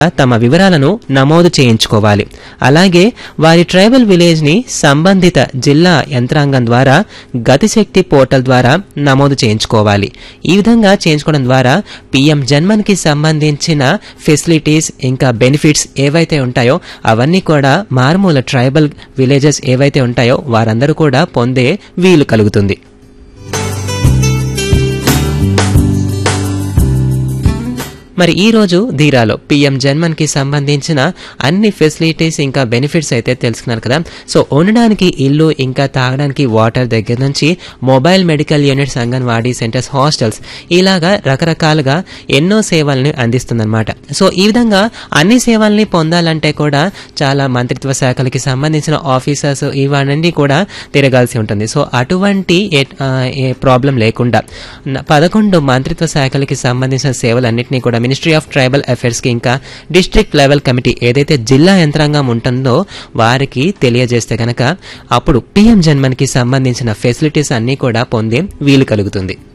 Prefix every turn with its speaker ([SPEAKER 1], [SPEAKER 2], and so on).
[SPEAKER 1] తమ వివరాలను నమోదు చేయించుకోవాలి అలాగే వారి ట్రైబల్ విలేజ్ ని సంబంధిత జిల్లా యంత్రాంగం ద్వారా గతిశక్తి పోర్టల్ ద్వారా నమోదు చేయించుకోవాలి ఈ విధంగా చేయించుకోవడం ద్వారా పిఎం జన్మన్ కి సంబంధించిన ఫెసిలిటీస్ ఇంకా బెనిఫిట్స్ ఏవైతే ఉంటాయో అవన్నీ కూడా మారుమూల ట్రైబల్ విలేజెస్ ఏవైతే ఉంటాయో వారందరూ కూడా పొందే వీలు కలుగుతుంది మరి ఈ రోజు ధీరాలో పిఎం జన్మన్ కి సంబంధించిన అన్ని ఫెసిలిటీస్ ఇంకా బెనిఫిట్స్ అయితే తెలుసుకున్నారు కదా సో ఉండడానికి ఇల్లు ఇంకా తాగడానికి వాటర్ దగ్గర నుంచి mobile medical units anganwadi centres hostels ఇలాగా రకరకాలుగా ఎన్నో సేవల్ని అందిస్తుందన్నమాట సో ఈ విధంగా అన్ని సేవల్ని పొందాలంటే కూడా చాలా మంత్రిత్వ శాఖలకి సంబంధించిన ఆఫీసర్స్ ఇవన్నీ కూడా తిరగాల్సి ఉంటుంది సో అటువంటి ఏ- ఆ, ఏ ప్రాబ్లం లేకుండా న- పదకొండు మంత్రిత్వ శాఖలకి సంబంధించిన సేవలన్నింటినీ కూడా మినిస్ట్రీ ఆఫ్ ట్రైబల్ అఫైర్స్కి ఇంకా డిస్ట్రిక్ట్ లెవెల్ కమిటీ ఏదైతే జిల్లా యంత్రాంగం ఉంటుందో వారికి తెలియజేస్తే కనుక అప్పుడు పిఎం జన్మన్కి సంబంధించిన ఫెసిలిటీస్ అన్నీ కూడా పొందే వీలు కలుగుతుంది